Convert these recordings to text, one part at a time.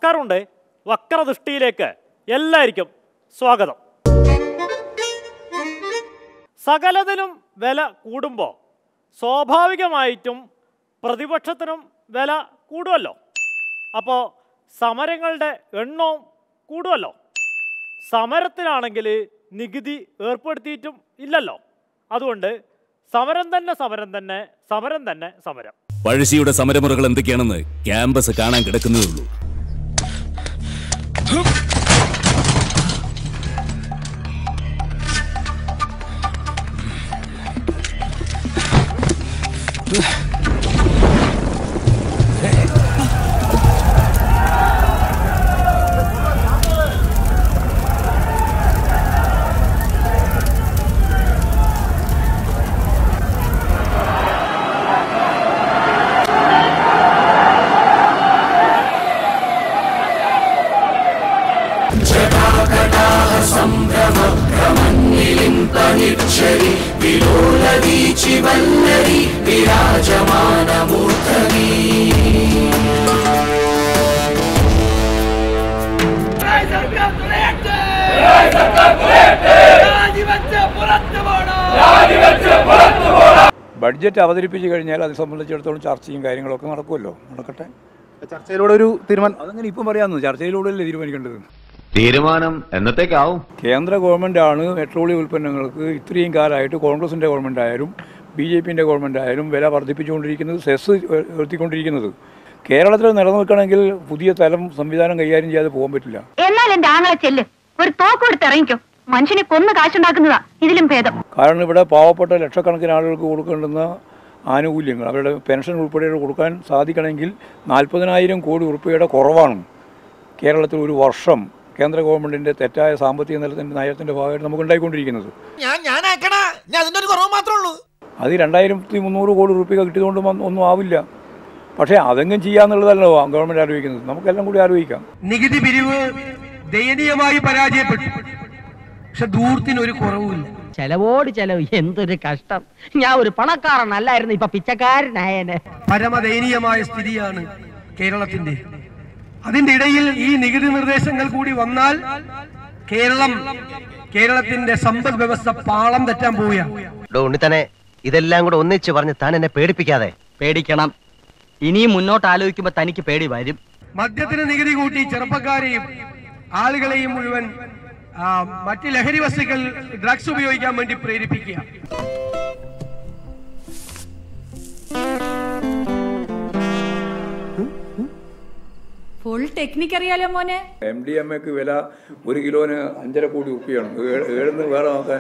നമസ്കാരമുണ്ട് വക്രദൃഷ്ടിയിലേക്ക് എല്ലാവർക്കും സ്വാഗതം സകലതിനും വില കൂടുമ്പോൾ സ്വാഭാവികമായിട്ടും പ്രതിപക്ഷത്തിനും വില കൂടുമല്ലോ അപ്പോൾ സമരങ്ങളുടെ എണ്ണവും കൂടുമല്ലോ സമരത്തിനാണെങ്കിൽ നികുതി ഏർപ്പെടുത്തിയിട്ടും ഇല്ലല്ലോ അതുകൊണ്ട് സമരം തന്നെ സമരം തന്നെ സമരം തന്നെ സമരം പഴശ്ശിയുടെ സമരമുറകൾ എന്തൊക്കെയാണെന്ന് ക്യാമ്പസ് കാണാൻ കിടക്കുന്നതേ ഉള്ളൂ സർക്കാർ തുലയട്ടെ സർക്കാർ രാജിവെച്ച് പുറത്തു പോകണം ബഡ്ജറ്റ് അവതരിപ്പിച്ച് കഴിഞ്ഞാൽ അത് സംബന്ധിച്ചിടത്തോളം ചർച്ചയും കാര്യങ്ങളൊക്കെ നടക്കുമല്ലോ നടക്കട്ടെ ചർച്ചയിലൂടെ ഒരു തീരുമാനം അതങ്ങനെ ഇപ്പം പറയാമെന്ന് ചർച്ചയിലൂടെയല്ലേ തീരുമാനിക്കേണ്ടത് തീരുമാനം എന്നത്തേക്കാവും കേന്ദ്ര ഗവൺമെൻറ്റാണ് പെട്രോളിയം ഉൽപ്പന്നങ്ങൾക്ക് ഇത്രയും കാലമായിട്ട് കോൺഗ്രസിൻ്റെ ഗവൺമെൻറ് ആയാലും ബി ജെ പിൻ്റെ ഗവൺമെൻറ് ആയാലും വില വർദ്ധിപ്പിച്ചുകൊണ്ടിരിക്കുന്നത് സെസ് ഉയർത്തിക്കൊണ്ടിരിക്കുന്നത് കേരളത്തിൽ നിലനിൽക്കണമെങ്കിൽ പുതിയ തലം സംവിധാനം കൈകാര്യം ചെയ്യാതെ പോകാൻ പറ്റില്ല എന്നാൽ എന്റെ ആങ്ങളെ ചെല്ല് ഒരു തോക്ക് കൊടുത്ത് ഇറങ്ങിക്കോ മനുഷ്യനെ കൊന്നു കാശുണ്ടാക്കുന്നതാ ഇതിലും ഭേദം കാരണം ഇവിടെ പാവപ്പെട്ട ലക്ഷക്കണക്കിന് ആളുകൾക്ക് കൊടുക്കേണ്ടുന്ന ആനുകൂല്യങ്ങൾ അവരുടെ പെൻഷൻ ഉൾപ്പെടെ കൊടുക്കാൻ സാധിക്കണമെങ്കിൽ നാൽപ്പതിനായിരം കോടി ഉറുപ്പികയുടെ കുറവാണ് കേരളത്തിൽ ഒരു വർഷം കേന്ദ്ര ഗവൺമെൻറ്റിൻ്റെ തെറ്റായ സാമ്പത്തിക നിലത്തിൻ്റെ നയത്തിൻ്റെ ഭാഗമായിട്ട് നമുക്ക് ഉണ്ടായിക്കൊണ്ടിരിക്കുന്നത് ഞാൻ ഞാനാക്കണ ഞാൻ അതിന്റെ ഒരു കുറവ് മാത്രമേ ഉള്ളൂ അത് രണ്ടായിരത്തി മുന്നൂറ് കോടി ഉറുപ്പിക കിട്ടിയതുകൊണ്ട് മ- ഒന്നും ആവില്ല പക്ഷേ അതെങ്കിലും ചെയ്യാന്നുള്ളതല്ലോ ഗവൺമെൻറ് ആലോചിക്കുന്നത് നമുക്കെല്ലാം കൂടി ആലോചിക്കാം നികുതി പിരിവ് ദയനീയമായി പരാജയപ്പെട്ടു പക്ഷെ ദൂരത്തിന് ഒരു കുറവുമില്ല ചെലവോട് ചെലവ് എന്തൊരു കഷ്ടം ഞാൻ ഒരു പണക്കാരനല്ലായിരുന്നു ഇപ്പൊ പിച്ചക്കാരനായനെ പരമദയനീയമായ സ്ഥിതിയാണ് കേരളത്തിന്റെ അതിന്റെ ഇടയിൽ ഈ നികുതി നിർദ്ദേശങ്ങൾ കൂടി വന്നാൽ കേരളം കേരളത്തിന്റെ സമ്പദ് വ്യവസ്ഥ പാളം തെറ്റാൻ പോവുകയാണ് ഉണ്ണിത്തനെ ഇതെല്ലാം കൂടെ ഒന്നിച്ച് പറഞ്ഞ് താൻ എന്നെ പേടിപ്പിക്കാതെ പേടിക്കണം ഇനിയും മുന്നോട്ട് ആലോചിക്കുമ്പോ തനിക്ക് പേടി വരും മദ്യത്തിന് നികുതി കൂട്ടി ചെറുപ്പക്കാരെയും ആളുകളെയും മുഴുവൻ ആ, മറ്റ് ലഹരി വസ്തുക്കൾ ഡ്രഗ്സ് ഉപയോഗിക്കാൻ വേണ്ടി പ്രേരിപ്പിക്കുക ഫുൾ ടെക്നിക്ക് അറിയാലോ മോനെ എം ഡി എം എക്ക് വില ഒരു കിലോന് അഞ്ചര കോടി ഉറുപ്പിയാണ് ഏഴുന്ന് വേറെ നോക്കാൻ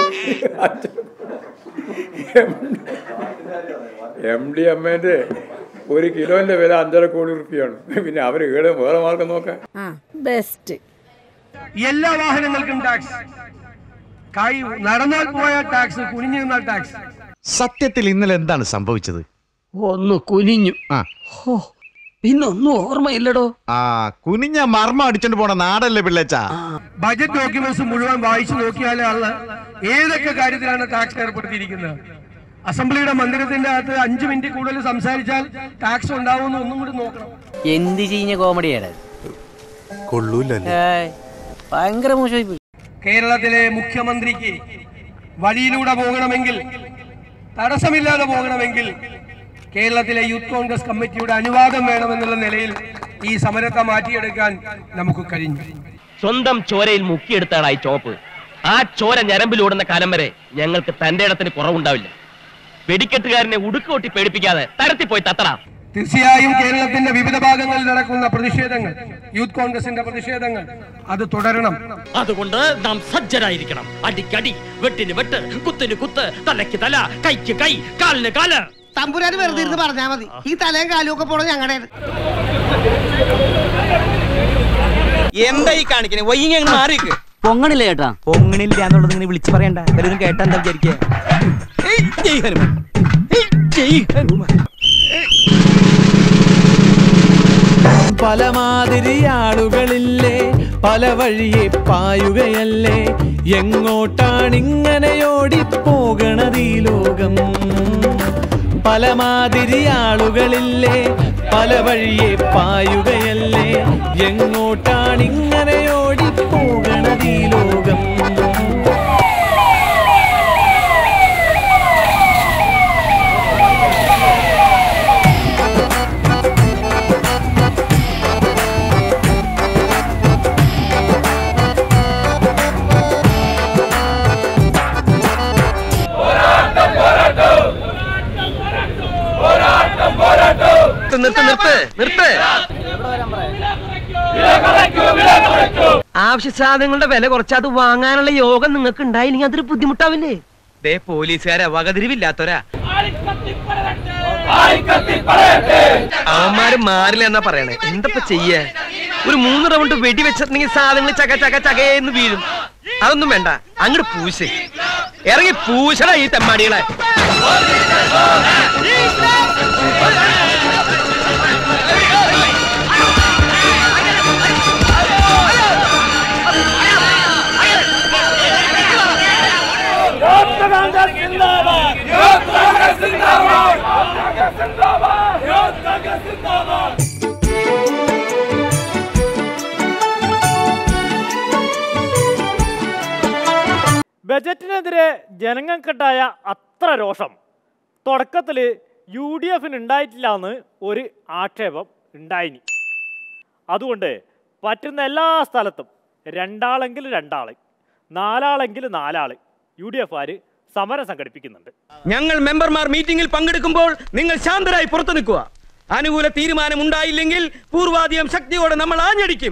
എം ഡി എം എൻ്റെ ഒരു കിലോൻ്റെ വില അഞ്ചര കോടി ഉറുപ്പിയാണ് പിന്നെ അവർ ഏഴ് വേറെ മാർഗം നോക്കാൻ ബെസ്റ്റ് എല്ലാ വാഹനങ്ങൾക്കും ടാക്സ് കൈ നടന്നാൽ പോയ ടാക്സ് കുനിഞ്ഞു നിന്നാൽ ടാക്സ് സത്യത്തിൽ ഇന്നലെ എന്താണ് സംഭവിച്ചത് ഒന്ന് കുനിഞ്ഞു ഹോ, പിന്നൊന്നും ഓർമ്മയില്ലടോ ആ കുനിഞ്ഞ മർമ്മ അടിച്ചോണ്ട് പോണ നാടല്ലേ പിള്ളേച്ച ബജറ്റ് ഡോക്യുമെന്റ്സ് മുഴുവൻ വായിച്ചു നോക്കിയാലാണ് ഏതൊക്കെ കാര്യത്തിലാണ് ടാക്സ് ഏർപ്പെടുത്തിയിരിക്കുന്നത് അസംബ്ലിയുടെ മന്ദിരത്തിന്റെ അകത്ത് അഞ്ചു മിനിറ്റ് കൂടുതൽ സംസാരിച്ചാൽ ടാക്സ് ഉണ്ടാവുമെന്ന് ഒന്നും കൂടി നോക്കണം എന്ത് ചീഞ്ഞ കോമഡിയാണ് കൊള്ളൂലല്ലേ ഭയങ്കര മോശമായി പോയി കേരളത്തിലെ മുഖ്യമന്ത്രിക്ക് വഴിയിലൂടെ പോകണമെങ്കിൽ തടസ്സമില്ലാതെ പോകണമെങ്കിൽ കേരളത്തിലെ യൂത്ത് കോൺഗ്രസ് കമ്മിറ്റിയുടെ അനുവാദം വേണമെന്നുള്ള നിലയിൽ ഈ സമരത്തെ മാറ്റിയെടുക്കാൻ നമുക്ക് കഴിഞ്ഞു സ്വന്തം ചോരയിൽ മുക്കിയെടുത്താണ് ഈ ചോപ്പ് ആ ചോര ഞരമ്പിലൂടുന്ന കാലം വരെ ഞങ്ങൾക്ക് തന്റെ ഇടത്തിന് കുറവുണ്ടാവില്ല വെടിക്കെട്ടുകാരനെ ഉടുക്കുകൊട്ടി പേടിപ്പിക്കാതെ തരത്തിൽ പോയി തത്തടാം തീർച്ചയായും കേരളത്തിന്റെ വിവിധ ഭാഗങ്ങളിൽ നടക്കുന്ന പ്രതിഷേധങ്ങൾ യൂത്ത് കോൺഗ്രസിന്റെ പ്രതിഷേധങ്ങൾ അത് തുടരണം അതുകൊണ്ട് നാം സജ്ജരായിരിക്കണം അടിക്കടി വെട്ടിന് വെട്ട് കുത്തിന് കുത്ത് തലയ്ക്ക് തല കൈക്ക് കൈ കാലിന് കാല് തമ്പുരാന് വെറുതെ ഇരുന്ന് പറഞ്ഞാ മതി ഈ തലയും കാലും ഒക്കെ പോണത് ഞങ്ങളുടെ എന്താ ഈ കാണിക്കണേ വൈകി മാറിക്ക് പൊങ്ങണില്ല ചേട്ടാ പൊങ്ങണില്ല എന്നുള്ളത് ഇങ്ങനെ വിളിച്ചു പറയണ്ട എല്ലാവരും കേട്ടാ എന്താ വിചാരിക്കുക പല മാതിരി ആളുകളില്ലേ പല വഴിയെ പായുകയല്ലേ എങ്ങോട്ടാണിങ്ങനെ ഓടിപ്പോകണത് ഈ ലോകം പല മാതിരി ആളുകളില്ലേ പല വഴിയെ പായുകയല്ലേ എങ്ങോട്ടാണിങ്ങനെ ഓടിപ്പോകണതീ ലോകം നിർത്ത് നിർത്ത് നിർത്ത് ആവശ്യ സാധനങ്ങളുടെ വില കുറച്ച് അത് വാങ്ങാനുള്ള യോഗം നിങ്ങൾക്ക് ഉണ്ടായില്ലെങ്കിൽ അതൊരു ബുദ്ധിമുട്ടാവില്ലേ ദേ പോലീസുകാരെ വകതിരിവില്ലാത്തവരാ അവന്മാര് മാറില്ല എന്നാ പറയണേ എന്തപ്പ ചെയ്യേ ഒരു മൂന്ന് റൗണ്ട് വെടി വെച്ചിട്ടുണ്ടെങ്കിൽ സാധനങ്ങൾ ചക ചക ചകയെന്ന് വീഴും അതൊന്നും വേണ്ട അങ്ങോട്ട് പൂശ് ഇറങ്ങി പൂശണ ഈ തെമ്മാടികളെ ബജറ്റിനെതിരെ ജനങ്ങൾക്കുണ്ടായ അത്ര രോഷം തുടക്കത്തിൽ യു ഡി എഫിന് ഉണ്ടായിട്ടില്ല എന്ന് ഒരു ആക്ഷേപം ഉണ്ടായിനി അതുകൊണ്ട് പറ്റുന്ന എല്ലാ സ്ഥലത്തും രണ്ടാളെങ്കിൽ രണ്ടാൾ നാലാളെങ്കിൽ നാലാൾ യു ഡി എഫുകാർ സമരം സംഘടിപ്പിക്കുന്നുണ്ട് ഞങ്ങൾ മെമ്പർമാർ മീറ്റിംഗിൽ പങ്കെടുക്കുമ്പോൾ നിങ്ങൾ ശാന്തരായി പുറത്തു നിൽക്കുക അനുകൂല തീരുമാനം ഉണ്ടായില്ലെങ്കിൽ പൂർവാധികം ശക്തിയോടെ നമ്മൾ ആഞ്ഞടിക്കും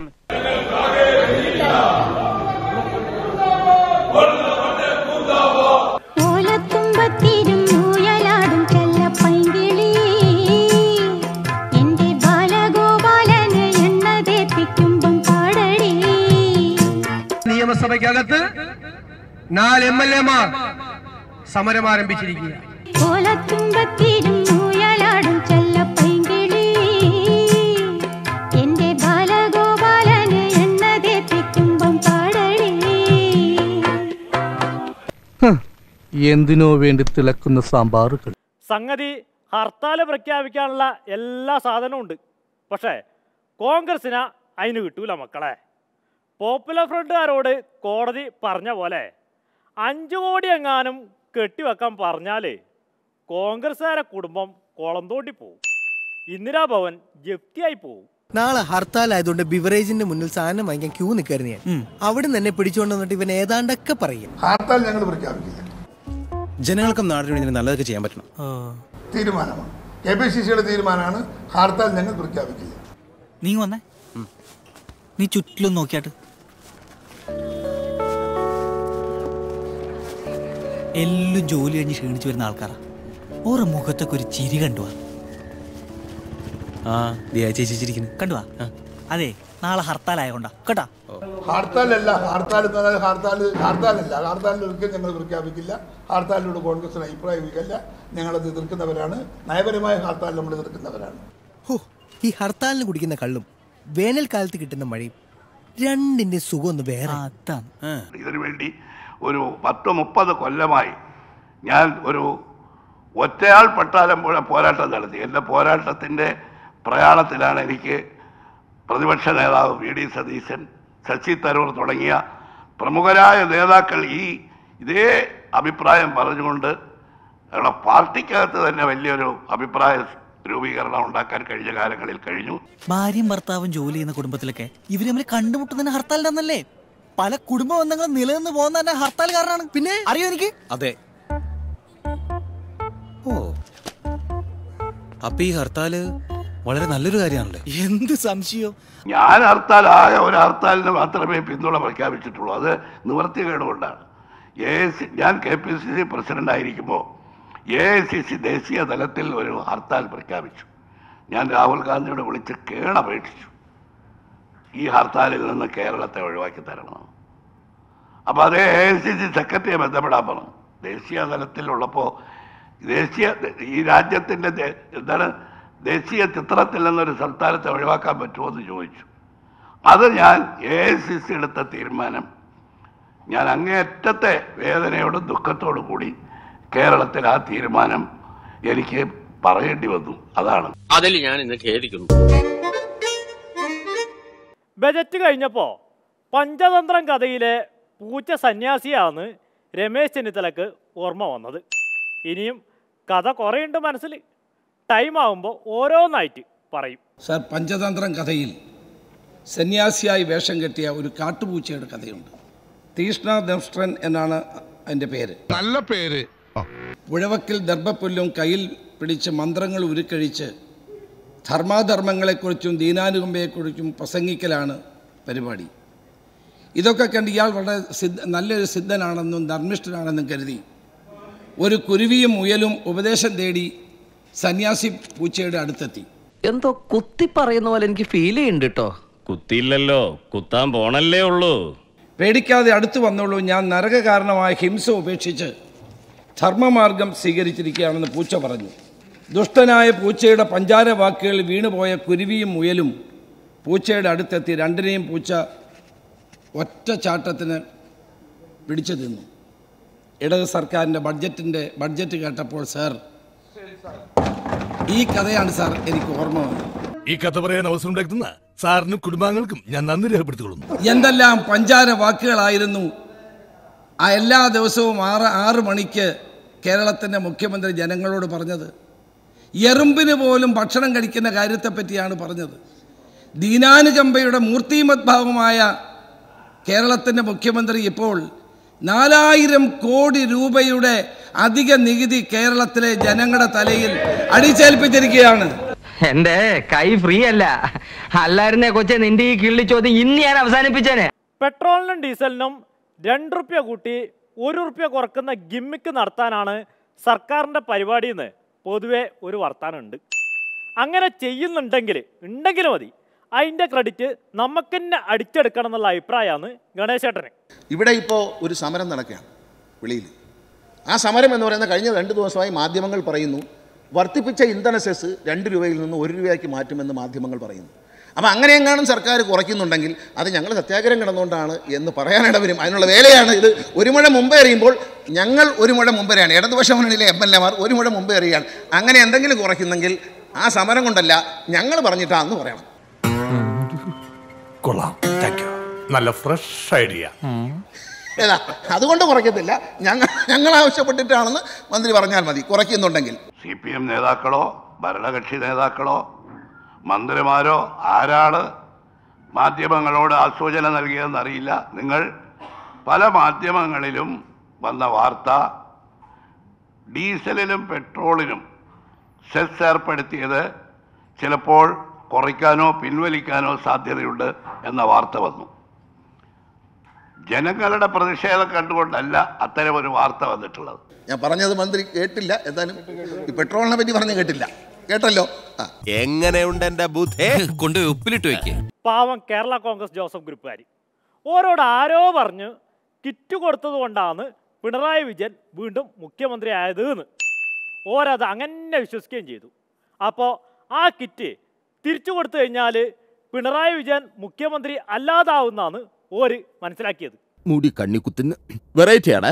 ഓലത്തുമ്പത്തിരും ഊയലാടും ചെല്ലപ്പൈങ്കിളി എന്റെ ബാലഗോപാലന് എണ്ണ തേപ്പിക്കുമ്പം പാടടി നിയമസഭയ്ക്കകത്ത് നാല് എം എൽ എമാർ സമരം ആരംഭിച്ചിരിക്കുക ഓലത്തുമ്പത്തിരും ഊയലാടും ചെല്ലപ്പൈങ്കിളി എന്റെ ബാലഗോപാലന് എണ്ണ തേപ്പിക്കുമ്പം പാടടി എന്തിനോ വേണ്ടി തിളക്കുന്ന സാമ്പാറുകൾ സംഗതി ഹർത്താൽ പ്രഖ്യാപിക്കാനുള്ള എല്ലാ സാധനവും ഉണ്ട് പക്ഷേ കോൺഗ്രസിന് അതിന് കിട്ടൂല മക്കളെ പോപ്പുലർ ഫ്രണ്ടുകാരോട് കോടതി പറഞ്ഞ പോലെ അഞ്ചു കോടി എങ്ങാനും കെട്ടിവെക്കാൻ പറഞ്ഞാൽ കോൺഗ്രസ്സുകാരെ കുടുംബം കുളം തോണ്ടി പോവും ഇന്ദിരാഭവൻ ജപ്തിയായി പോവും നാളെ ഹർത്താൽ ആയതുകൊണ്ട് ബിവറേജിന്റെ മുന്നിൽ സാധനം വാങ്ങിക്കാൻ ക്യൂ നിൽക്കായിരുന്നു ഞാൻ അവിടെ തന്നെ പിടിച്ചുകൊണ്ട് വന്നിട്ട് ഇവൻ ഏതാണ്ടൊക്കെ പറയും ഹർത്താൽ ഞങ്ങൾ പ്രഖ്യാപിക്കില്ല ജനങ്ങൾക്കും നാടിന് വേണ്ടി നല്ലതൊക്കെ ചെയ്യാൻ പറ്റണം തീരുമാനമാണ് കെ പി സി സിയുടെ തീരുമാനമാണ് ഹർത്താൽ ഞങ്ങൾ പ്രഖ്യാപിക്കില്ല നീ വന്നേ നീ ചുറ്റിലും നോക്കിയാട്ട് എല്ലാം ജോലി കഴിഞ്ഞ് ക്ഷീണിച്ചു വരുന്ന ആൾക്കാരാ ഓരോ മുഖത്തൊക്കെ ഒരു ചിരി കണ്ടുവാ ആ ദിയാ ചേച്ചി ചിരിക്കുന്നു കണ്ടുവാ അതെ നാളെ ഹർത്താൽ ആയതുകൊണ്ടാ കേട്ടാ ഹർത്താലല്ല ഹർത്താൽ എന്ന് പറഞ്ഞാൽ ഹർത്താൽ ഹർത്താലല്ല ഹർത്താലിൽ ഒരിക്കലും ഞങ്ങൾ പ്രഖ്യാപിക്കില്ല ഹർത്താലിനോട് കോൺഗ്രസിന് അഭിപ്രായമില്ല ഞങ്ങളത് എതിർക്കുന്നവരാണ് നയപരമായ ഹർത്താൽ നമ്മൾ എതിർക്കുന്നവരാണ് ഹോ ഈ ഹർത്താലിന് കുടിക്കുന്ന കള്ളും വേനൽക്കാലത്ത് കിട്ടുന്ന മഴയും രണ്ടിന്റെ സുഖം ഒന്ന് വേറെ ഇതിനു വേണ്ടി ഒരു പത്ത് മുപ്പത് കൊല്ലമായി ഞാൻ ഒരു ഒറ്റയാൾ പട്ടാളം പോലെ പോരാട്ടം നടത്തി എൻ്റെ പോരാട്ടത്തിൻ്റെ പ്രയാണത്തിലാണ് എനിക്ക് പ്രതിപക്ഷ നേതാവ് വി ഡി സതീശൻ ശശി തരൂർ തുടങ്ങിയ പ്രമുഖരായ നേതാക്കൾ ഈ ഇതേ അഭിപ്രായം പറഞ്ഞുകൊണ്ട് ഞങ്ങളുടെ പാർട്ടിക്കകത്ത് തന്നെ വലിയൊരു അഭിപ്രായ രൂപീകരണം ഉണ്ടാക്കാൻ കഴിഞ്ഞ കാലങ്ങളിൽ കഴിഞ്ഞു ഭാര്യയും ഭർത്താവും ജോലി ചെയ്യുന്ന കുടുംബത്തിലൊക്കെ ഇവര് തമ്മിൽ കണ്ടുമുട്ടുന്നതിന് ഹർത്താലിന്റെ പല കുടുംബ ബന്ധങ്ങളും നിലനിന്ന് പോകുന്ന തന്നെ ഹർത്താൽ കാരണമാണ് പിന്നെ അറിയോ എനിക്ക് അതെ ഓ അപ്പൊ ഈ ഹർത്താല് വളരെ നല്ലൊരു കാര്യമാണല്ലേ എന്ത് സംശയോ ഞാൻ ഹർത്താൽ ആകെ ഒരു ഹർത്താലിന് മാത്രമേ പിന്തുണ പ്രഖ്യാപിച്ചിട്ടുള്ളൂ അത് നിവർത്തികേടുകൊണ്ടാണ് എ സി ഞാൻ K P C C president ആയിരിക്കുമ്പോൾ എ ഐ സി സി ദേശീയ തലത്തിൽ ഒരു ഹർത്താൽ പ്രഖ്യാപിച്ചു ഞാൻ രാഹുൽ ഗാന്ധിയോട് വിളിച്ച് കേണപേക്ഷിച്ചു ഈ ഹർത്താലിൽ നിന്ന് കേരളത്തെ ഒഴിവാക്കി തരണം അപ്പോൾ അത് എ ഐ സി സി സെക്രട്ടറിയെ ബന്ധപ്പെടാൻ പറഞ്ഞു ദേശീയ തലത്തിലുള്ളപ്പോൾ ദേശീയ ഈ രാജ്യത്തിൻ്റെ ദേ- എന്താണ് ദേശീയ ചിത്രത്തിൽ നിന്നൊരു സംസ്ഥാനത്തെ ഒഴിവാക്കാൻ പറ്റുമോ എന്ന് ചോദിച്ചു അത് ഞാൻ എ ഐ സി സി എടുത്ത തീരുമാനം ഞാൻ അങ്ങേയറ്റത്തെ വേദനയോടും ദുഃഖത്തോടും കൂടി കേരളത്തിൽ ആ തീരുമാനം എനിക്ക് പറയേണ്ടി വന്നു അതാണ് അതിൽ ഞാൻ ഇന്ന് ഖേദിക്കുന്നു ബജറ്റ് കഴിഞ്ഞപ്പോൾ പഞ്ചതന്ത്രം കഥയിലെ പൂച്ച സന്യാസിയാണ് രമേശ് ചെന്നിത്തലക്ക് ഓർമ്മ വന്നത് ഇനിയും കഥ കുറേയുണ്ട് മനസ്സിൽ ടൈം ആകുമ്പോൾ ഓരോന്നായിട്ട് പറയും സാർ പഞ്ചതന്ത്രം കഥയിൽ സന്യാസിയായി വേഷം കെട്ടിയ ഒരു കാട്ടുപൂച്ചയുടെ കഥയുണ്ട് തീഷ്ണ ദംഷ്ട്രൻ എന്നാണ് അതിൻ്റെ പേര് നല്ല പേര് പുഴവക്കിൽ ദർഭപ്പുല്ലും കയ്യിൽ പിടിച്ച് മന്ത്രങ്ങൾ ഉരുക്കഴിച്ച് ധർമാധർമ്മങ്ങളെക്കുറിച്ചും ദീനാനുകമ്പയെക്കുറിച്ചും പ്രസംഗിക്കലാണ് പരിപാടി ഇതൊക്കെ കണ്ട് ഇയാൾ വളരെ സിദ്ധ നല്ലൊരു സിദ്ധനാണെന്നും ധർമ്മിഷ്ഠനാണെന്നും കരുതി ഒരു കുരുവിയും മുയലും ഉപദേശം തേടി സന്യാസി പൂച്ചയുടെ അടുത്തെത്തി എന്തോ കുത്തി പറയുന്ന പോലെ എനിക്ക് ഫീൽ ചെയ്യുന്നുണ്ട് കേട്ടോ കുത്തിയില്ലല്ലോ കുത്താൻ പോണല്ലേ ഉള്ളൂ പേടിക്കാതെ അടുത്തു വന്നോളൂ ഞാൻ നരകകാരണമായ ഹിംസ ഉപേക്ഷിച്ച് ധർമ്മമാർഗം സ്വീകരിച്ചിരിക്കുകയാണെന്ന് പൂച്ച പറഞ്ഞു ദുഷ്ടനായ പൂച്ചയുടെ പഞ്ചാര വാക്കുകൾ വീണുപോയ കുരുവിയും മുയലും പൂച്ചയുടെ അടുത്തെത്തി രണ്ടിനെയും പൂച്ച ഒറ്റ ചാട്ടത്തിന് പിടിച്ചു തിന്നു ഇടത് സർക്കാരിൻ്റെ ബഡ്ജറ്റിൻ്റെ ബഡ്ജറ്റ് കേട്ടപ്പോൾ സാർ ഈ കഥയാണ് സാർ എനിക്ക് ഓർമ്മ വന്നത് ഈ കഥ പറയാൻ അവസരം ഉണ്ടാക്കുന്ന സാറിനും കുടുംബാംഗങ്ങൾക്കും ഞാൻ നന്ദി രേഖപ്പെടുത്തിക്കൊള്ളുന്നു എന്തെല്ലാം പഞ്ചാര വാക്കുകളായിരുന്നു ആ എല്ലാ ദിവസവും ആറ് ആറ് മണിക്ക് കേരളത്തിൻ്റെ മുഖ്യമന്ത്രി ജനങ്ങളോട് പറഞ്ഞത് എറുമ്പിന് പോലും ഭക്ഷണം കഴിക്കുന്ന കാര്യത്തെപ്പറ്റിയാണ് പറഞ്ഞത് ദീനാനുകമ്പയുടെ മൂർത്തിമദ്ഭാവമായ കേരളത്തിൻ്റെ മുഖ്യമന്ത്രി ഇപ്പോൾ നാലായിരം കോടി രൂപയുടെ അധിക നികുതി കേരളത്തിലെ ജനങ്ങളുടെ തലയിൽ അടിച്ചേൽപ്പിച്ചിരിക്കുകയാണ് എന്റെ കൈ ഫ്രീ അല്ല അല്ലായിരുന്നേ കൊച്ചെ നിന്റെ ഈ കിള്ളി ചോദ്യം ഇന്ന് ഞാൻ അവസാനിപ്പിച്ചേനെ പെട്രോളിനും ഡീസലിനും രണ്ട് റുപ്യ കൂട്ടി ഒരു റുപ്യ കുറക്കുന്ന ഗിമ്മിക്ക് നടത്താനാണ് സർക്കാരിൻ്റെ പരിപാടിയെന്ന് പൊതുവെ ഒരു വർത്താനമുണ്ട് അങ്ങനെ ചെയ്യുന്നുണ്ടെങ്കിൽ ഉണ്ടെങ്കിൽ മതി അതിൻ്റെ ക്രെഡിറ്റ് നമുക്ക് തന്നെ അടിച്ചെടുക്കണം എന്നുള്ള അഭിപ്രായമാണ് ഗണേശേട്ടന് ഇവിടെ ഇപ്പോൾ ഒരു സമരം നടക്കുകയാണ് വെളിയിൽ ആ സമരം എന്ന് പറയുന്ന കഴിഞ്ഞ രണ്ട് ദിവസമായി മാധ്യമങ്ങൾ പറയുന്നു വർദ്ധിപ്പിച്ച ഇന്ധന സെസ് രണ്ട് രൂപയിൽ നിന്ന് ഒരു രൂപയ്ക്ക് മാറ്റുമെന്ന് മാധ്യമങ്ങൾ പറയുന്നു അപ്പോൾ അങ്ങനെയെങ്ങാനും സർക്കാർ കുറയ്ക്കുന്നുണ്ടെങ്കിൽ അത് ഞങ്ങൾ സത്യാഗ്രഹം കിടന്നുകൊണ്ടാണ് എന്ന് പറയാനിട വരും അതിനുള്ള വേലയാണ് ഇത് ഒരു മുഴ മുമ്പേ അറിയുമ്പോൾ ഞങ്ങൾ ഒരു മുഴ മുമ്പേ അറിയാണ് ഇടതുപക്ഷ മുന്നണിയിലെ എം എൽ എമാർ ഒരു മുഴ മുമ്പേ അറിയുകയാണ് അങ്ങനെ എന്തെങ്കിലും കുറയ്ക്കുന്നെങ്കിൽ ആ സമരം കൊണ്ടല്ല ഞങ്ങൾ പറഞ്ഞിട്ടാന്ന് പറയണം കൊള്ളാം താങ്ക് യു നല്ല ഫ്രഷ് ഐഡിയ ഏതാ അതുകൊണ്ട് കുറയ്ക്കത്തില്ല ഞങ്ങൾ ഞങ്ങൾ ആവശ്യപ്പെട്ടിട്ടാണെന്ന് മന്ത്രി പറഞ്ഞാൽ മതി കുറയ്ക്കുന്നുണ്ടെങ്കിൽ സി പി എം നേതാക്കളോ ഭരണകക്ഷി നേതാക്കളോ മന്ത്രിമാരോ ആരാണ് മാധ്യമങ്ങളോട് ആസൂചന നൽകിയതെന്നറിയില്ല നിങ്ങൾ പല മാധ്യമങ്ങളിലും വന്ന വാർത്ത ഡീസലിനും പെട്രോളിനും സെസ് ഏർപ്പെടുത്തിയത് ചിലപ്പോൾ കുറയ്ക്കാനോ പിൻവലിക്കാനോ സാധ്യതയുണ്ട് എന്ന വാർത്ത വന്നു ജനങ്ങളുടെ പ്രതിഷേധം കണ്ടുകൊണ്ടല്ല അത്തരമൊരു വാർത്ത വന്നിട്ടുള്ളത് ഞാൻ പറഞ്ഞത് മന്ത്രി കേട്ടില്ല എന്തായാലും ഈ പെട്രോളിനെ പറ്റി പറഞ്ഞ് കേട്ടില്ല കേട്ടല്ലോ ആ എങ്ങനെയുണ്ട് എന്റെ ബുദ്ധേ കൊണ്ട് ഉപ്പിലിട്ട് വെക്കേ പാവം കേരള കോൺഗ്രസ് ജോസഫ് ഗ്രൂപ്പുകാർ ഓരോട് ആരോ പറഞ്ഞ് കിറ്റ് കൊടുത്തത് കൊണ്ടാണ് പിണറായി വിജയൻ വീണ്ടും മുഖ്യമന്ത്രി ആയത് എന്ന് ഓരത് അങ്ങനെ വിശ്വസിക്കുകയും ചെയ്തു അപ്പോൾ ആ കിറ്റ് തിരിച്ചു കൊടുത്തു കഴിഞ്ഞാൽ പിണറായി വിജയൻ മുഖ്യമന്ത്രി അല്ലാതാവുന്നാണ് ഓര് മനസ്സിലാക്കിയത് മുടി കണ്ണിക്കുത്തിന് വെറൈറ്റി ആണ്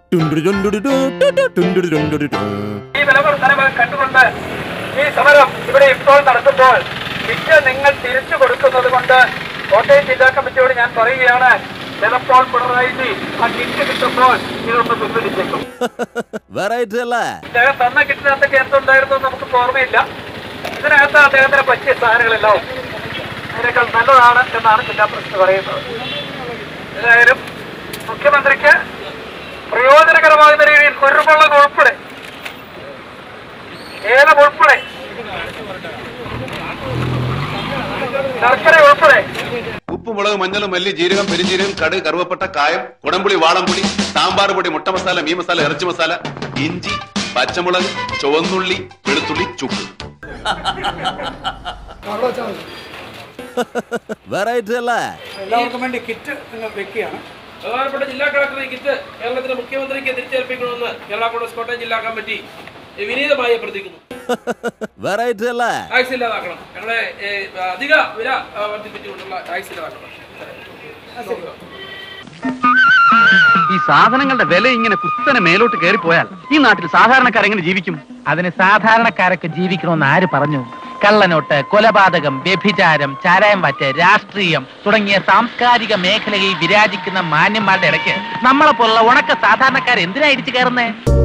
ഈ വിലവർദ്ധനവ് കണ്ടുകൊണ്ട് ഈ സമരം ഇവിടെ ഇപ്പോൾ നടക്കുമ്പോൾ കിറ്റ് നിങ്ങൾ തിരിച്ചു കൊടുക്കുന്നത് കൊണ്ട് കോട്ടയം ജില്ലാ കമ്മിറ്റിയോട് ഞാൻ പറയുകയാണ് ചിലപ്പോൾ പിണറായി ആ കിറ്റ് കിട്ടുമ്പോൾ ഇതൊന്ന് പിൻവലിച്ചേക്കും വെറൈറ്റി അല്ലേ അദ്ദേഹം തന്ന കിറ്റിനകത്തൊക്കെ എന്തുണ്ടായിരുന്നു എന്ന് നമുക്ക് ഓർമ്മയില്ല ഇതിനകത്ത് അദ്ദേഹത്തിന് പറ്റിയ സാധനങ്ങളെല്ലാം അതിനേക്കാൾ നല്ലതാണ് എന്നാണ് ജില്ലാ പ്രസിഡന്റ് പറയുന്നത് ഏതായാലും മുഖ്യമന്ത്രിക്ക് പ്രയോജനകരമാകുന്ന രീതിയിൽ കുരുമുളക് ഉൾപ്പെടെ ഏലം ഉൾപ്പെടെ ശർക്കര ഉൾപ്പെടെ ഉപ്പ് മുളക് മഞ്ഞൾ മല്ലി ജീരകം പെരിഞ്ജീരകം കടുക് കറുവപ്പട്ട കായം കുടംപുളി വാളംപുളി സാമ്പാർ പൊടി മുട്ട മസാല മീൻ മസാല ഇറച്ചി മസാല ഇഞ്ചി പച്ചമുളക് ചുവന്നുള്ളി വെളുത്തുള്ളി ചുക്ക് വെറൈറ്റി അല്ലേ എല്ലാവർക്കും വേണ്ടി കിറ്റ് നിങ്ങൾ വെക്കുകയാണ് ബഹുമാനപ്പെട്ട ജില്ലാ കളക്ടർ ഈ കിറ്റ് കേരളത്തിലെ മുഖ്യമന്ത്രിക്ക് തിരിച്ചേൽപ്പിക്കണമെന്ന് കേരള കോൺഗ്രസ് കോട്ടയം ജില്ലാ കമ്മിറ്റി വിനീതമായി അഭ്യർത്ഥിക്കുന്നു വെറൈറ്റി അല്ലേ ടാക്സ് ഇല്ലാതാക്കണം ഞങ്ങളെ ഏ, അധിക വില ആ, വർദ്ധിപ്പിച്ചുകൊണ്ടുള്ള ടാക്സ് ഇല്ലാതാക്കണം ഈ സാധനങ്ങളുടെ വില ഇങ്ങനെ കുത്തനെ മേലോട്ട് കയറിപ്പോയാൽ ഈ നാട്ടിൽ സാധാരണക്കാർ എങ്ങനെ ജീവിക്കും അതിന് സാധാരണക്കാരൊക്കെ ജീവിക്കണമെന്ന് ആര് പറഞ്ഞു കള്ളനോട്ട് കൊലപാതകം വ്യഭിചാരം ചാരായം വാറ്റ് രാഷ്ട്രീയം തുടങ്ങിയ സാംസ്കാരിക മേഖലയിൽ വിരാജിക്കുന്ന മാന്യന്മാരുടെ ഇടയ്ക്ക് നമ്മളെ പോലുള്ള ഉണക്ക സാധാരണക്കാർ എന്തിനാ ഇടിച്ചു കയറുന്നേ